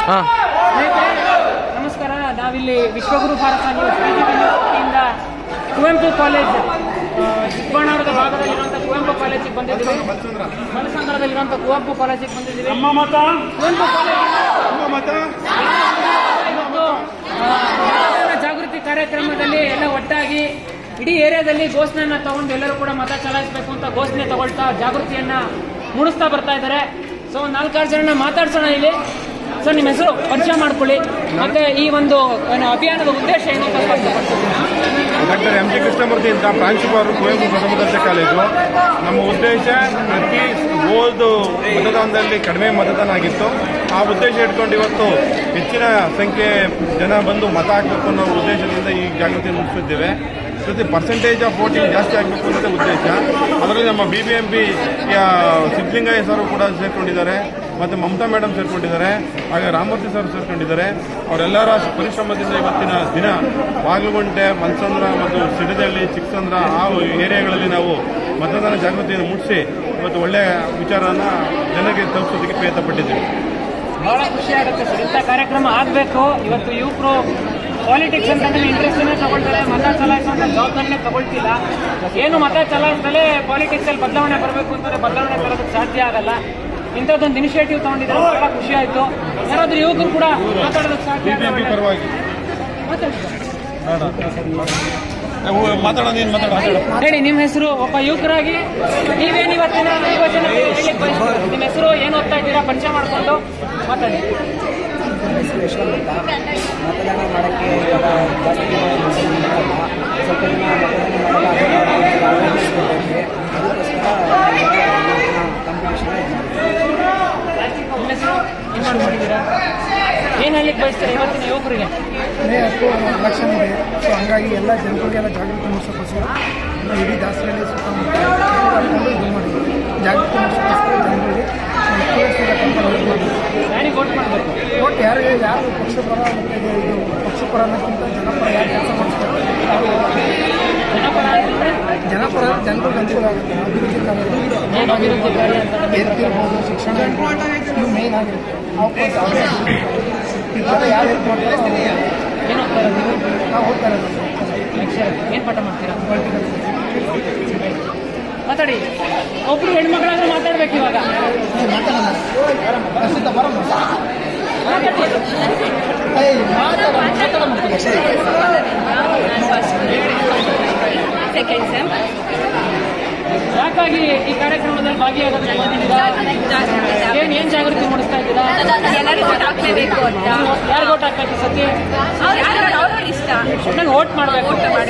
ಹಾಂ ಸ್ನೇಹಿತರೆ ನಮಸ್ಕಾರ ನಾವಿಲ್ಲಿ ವಿಶ್ವಗುರು ಭಾರತ ನ್ಯೂಸ್ BJP ನ್ಯೂಸ್ ವತಿಯಿಂದ ಕುವೆಂಪು ಕಾಲೇಜ್ ಆ, ಚಿಕ್ಕಬಳ್ಳಾಪುರದ ಭಾಗದಲ್ಲಿರುವಂಥ ಕುವೆಂಪು ಕಾಲೇಜಿಗೆ ಬಂದಿದ್ದೀವಿ ಮಲಸಂದ್ರದಲ್ಲಿರುವಂಥ ಕುವೆಂಪು ಕಾಲೇಜಿಗೆ ಬಂದಿದ್ದೀವಿ ನಮ್ಮ ಮತ ಕುವೆಂಪು ಕಾಲೇಜ್ ನಮ್ಮ ಮತ ಇವತ್ತು ಆ, ಮತದಾನ ಜಾಗೃತಿ ಕಾರ್ಯಕ್ರಮದಲ್ಲಿ ಎಲ್ಲ ಒಟ್ಟಾಗಿ ಇಡೀ ಏರಿಯಾದಲ್ಲಿ ಘೋಷಣೆಯನ್ನ ತಗೊಂಡು ಎಲ್ಲರೂ ಕೂಡ ಮತ ಚಲಾಯಿಸಬೇಕು ಅಂತ ಘೋಷಣೆ ತಗೊಳ್ತಾ ಜಾಗೃತಿಯನ್ನ ಮೂಡಿಸ್ತಾ ಬರ್ತಾ ಇದ್ದಾರೆ ಸೊ ಒಂದು ನಾಲ್ಕಾರು ಜನ ಮಾತಾಡ್ಸೋಣ ಇಲ್ಲಿ ಸರ್ ನಿಮ್ಮ ಹೆಸರು ಪರಿಚಯ ಮಾಡ್ಕೊಳ್ಳಿ ಮತ್ತೆ ಈ ಒಂದು ಏನು ಅಭಿಯಾನದ ಉದ್ದೇಶ ಏನು ಅಂತ ಸ್ಪಷ್ಟಪಡಿಸಿ. ಡಾಕ್ಟರ್ ಎಂ ಜಿ ಕೃಷ್ಣಮೂರ್ತಿ ಅಂತ ಪ್ರಾಂಶುಪಾಲರು ಕುವೆಂಪು ಪ್ರಥಮ ದರ್ಜೆ ಕಾಲೇಜು ನಮ್ಮ ಉದ್ದೇಶ ಪ್ರತಿ ಓದು ಮತದಾನದಲ್ಲಿ ಕಡಿಮೆ ಮತದಾನ ಆಗಿತ್ತು ಆ ಉದ್ದೇಶ ಇಟ್ಕೊಂಡು ಇವತ್ತು ಹೆಚ್ಚಿನ ಸಂಖ್ಯೆ ಜನ ಬಂದು ಮತ ಹಾಕಬೇಕು ಅನ್ನೋ ಉದ್ದೇಶದಿಂದ ಈ ಜಾಗೃತಿ ಮೂಡಿಸಿದ್ದೇವೆ ಜೊತೆ ಪರ್ಸೆಂಟೇಜ್ ಆಫ್ ವೋಟಿಂಗ್ ಜಾಸ್ತಿ ಆಗಬೇಕು ಅನ್ನೋದೇ ಉದ್ದೇಶ ಅದರಲ್ಲಿ ನಮ್ಮ B B M P Siddalingaiah sir ಕೂಡ ಸೇರ್ಕೊಂಡಿದ್ದಾರೆ ಮತ್ತು ಮಮತಾ ಮೇಡಮ್ ಸೇರ್ಕೊಂಡಿದ್ದಾರೆ ಹಾಗೆ ರಾಮಮೂರ್ತಿ ಸರ್ ಸೇರ್ಕೊಂಡಿದ್ದಾರೆ ಅವರೆಲ್ಲರ ಪರಿಶ್ರಮದಿಂದ ಇವತ್ತಿನ ದಿನ ಬಾಗಲಗುಂಟೆ ಮನ್ಸಂದ್ರ ಮತ್ತು ಸಿಡದಹಳ್ಳಿ ಚಿಕ್ಕಸಂದ್ರ ಆ ಏರಿಯಾಗಳಲ್ಲಿ ನಾವು ಮತದಾನ ಜಾಗೃತಿಯನ್ನು ಮೂಡಿಸಿ ಇವತ್ತು ಒಳ್ಳೆಯ ವಿಚಾರನ ಜನರಿಗೆ ತಲುಪಿಸೋದಕ್ಕೆ ಪ್ರಯತ್ನ ಪಟ್ಟಿದ್ದೀವಿ ಬಹಳ ಖುಷಿ ಆಗುತ್ತೆ ಸರ್ ಇಂಥ ಕಾರ್ಯಕ್ರಮ ಆಗಬೇಕು ಇವತ್ತು ಯುವಕರು ಪಾಲಿಟಿಕ್ಸ್ ಅಂತಂದ್ರೆ ಇಂಟ್ರೆಸ್ಟ್ನೇ ತಗೊಳ್ತಾರೆ ಮತ ಚಲಾಯಿಸುವಂತ ಜವಾಬ್ದಾರಿನೇ ತಗೊಳ್ತಿಲ್ಲ ಏನು ಮತ ಚಲಾಯಿಸದಲ್ಲೇ ಪಾಲಿಟಿಕ್ಸ್ ಅಲ್ಲಿ ಬದಲಾವಣೆ ಬರಬೇಕು ಅಂತಂದ್ರೆ ಬದಲಾವಣೆ ತರೋದಕ್ಕೆ ಸಾಧ್ಯ ಆಗಲ್ಲ ಇಂಥದ್ದೊಂದು ಇನಿಷಿಯೇಟಿವ್ ತಗೊಂಡಿದ್ದಾರೆ ಬಹಳ ಖುಷಿ ಆಯ್ತು ಯಾರಾದ್ರೂ ಯುವಕರು ಕೂಡ ಮಾತಾಡೋದಕ್ಕೆ ಸಾಧ್ಯ ಬಿ ಬಿ ಎಂ ಪಿ ಪರವಾಗಿ ಮಾತಾಡಿ. ಮಾತಾಡೋದು ಏನು ಮಾತಾಡೋದು ಹೇಳಿ ನಿಮ್ಮ ಹೆಸರು ಒಬ್ಬ ಯುವಕರಾಗಿ ನೀವೇನು ಇವತ್ತಿನ ಯುವಜನ ಹೇಳಿಕ್ಕೆ ಬಯಸ್ತೀರಾ? ನಿಮ್ಮ ಹೆಸರು ಏನು ಓದ್ತಾ ಇದ್ದೀರಾ ಪರಿಚಯ ಮಾಡಿಕೊಂಡು ಮಾತಾಡಿ ವಿಶ್ವಮಿಲ್ಲ ಮತದಾನ ಮಾಡೋಕ್ಕೆ ಇವಾಗ ಜಾಸ್ತಿ ಜನ ಮುಸ್ಲಿಮ್ಸ್ ಇರಲ್ಲ. ಸ್ವಲ್ಪ ಜನ ಮತದಾನ ಮಾಡಲ್ಲ ಅವೇರ್ನೆಸ್ ಕೊಡೋಕ್ಕೆ ಅದಕ್ಕೋಸ್ಕರ ಕಾಂಪಿಟೇಷನ್ ನಿಮ್ಮ ಹೆಸರು ಏನ್ ಮಾಡ್ಕೊಂಡಿದ್ದೀರಾ ಏನ್ ಹೇಳಿಕ್ ಬಯಸ್ತೀರಾ ಇವತ್ತಿನ ಯುವಕರಿಗೆ ಮೇ ಹತ್ತು ಎಲೆಕ್ಷನ್ ಇದೆ ಸೊ ಹಂಗಾಗಿ ಎಲ್ಲ ಜನಗಳಿಗೆಲ್ಲ ಜಾಗೃತಿ ಮೂಡಿಸೋಕ್ಕೋಸ್ಕರ ಎಲ್ಲ ಇಡೀ ದಾಸರಳ್ಳಿ ಸುತ್ತಮುತ್ತ ಕರ್ಕೊಂಡು ಇದು ಮಾಡಿದ್ವಿ ಜಾಗೃತಿ ಮೂಡಿಸೋಕ್ಕೋಸ್ಕರ ಜನಗಳಿಗೆ ಯಾರಿಗೆ ವೋಟ್ ಮಾಡಬೇಕು ಒಟ್ಟು ಯಾರು ಯಾರು ಪಕ್ಷಪರ ಮತ್ತು ಇದು ಇದು ಪಕ್ಷಪರ ಅನ್ನೋಕ್ಕಿಂತ ಜನಪರ ಯಾರು ಕೆಲಸ ಮಾಡಿಸ್ತಾರೆ ಅವ್ರು ಜನಪರ ಅಂತಂದ್ರೆ ಜನಪರ ಜನಗಳಿಗೆ ಅನುಕೂಲ ಆಗುತ್ತೆ ಅಭಿವೃದ್ಧಿ ಕಾರ್ಯಗಳು ಏನು ಅಭಿವೃದ್ಧಿ ಕಾರ್ಯ ಅಂತ ಹೆಲ್ತ್ ಇರ್ಬೋದು ಶಿಕ್ಷಣ ಇರ್ಬೋದು ಇವು ಮೇನ್ ಆಗಿರುತ್ತೆ ಅವಕಾಶ ಇದೆಲ್ಲ ಯಾರು ಹೆಲ್ಪ್ ಮಾಡ್ತಾರೋ ಅವ್ರು ಏನು ಹೋಗ್ತಾ ಇರೋದು ನೀವು ನಾವು ಹೋಗ್ತಾ ಇರೋದು ಲೆಕ್ಚರ್ ಏನು ಪಾಠ ಮಾಡ್ತೀರಾ ಮಾತಾಡಿ ಒಬ್ರು ಹೆಣ್ಮಕ್ಳಾದ್ರೂ ಮಾತಾಡ್ಬೇಕು ಇವಾಗ ಪ್ರಸಿದ್ಧ ಬರಮ್ಮ ಏಯ್ ಮಾತಾಡಮ್ಮ ಮಾತಾಡಮ್ಮ ಸೆಕೆಂಡ್ ಸೆಮ್ ಯಾಕಾಗಿ ಈ ಕಾರ್ಯಕ್ರಮದಲ್ಲಿ ಭಾಗಿಯಾಗೋದಕ್ಕೆ ಬಂದಿದ್ದೀರಾ ಏನ್ ಏನ್ ಜಾಗೃತಿ ಮೂಡಿಸ್ತಾ ಇದ್ದೀರಾ ಎಲ್ಲರೂ ಓಟ್ ಹಾಕ್ಲೇಬೇಕು ಅಂತ ಯಾರು ವೋಟ್ ಹಾಕ್ಬೇಕು ಸತಿ ಅವ್ರು ಯಾರು ಅವ್ರವ್ರ ಇಷ್ಟ ನಾನು ವೋಟ್ ಮಾಡ್ಬೇಕು ಓಟ್ ಮಾಡಿ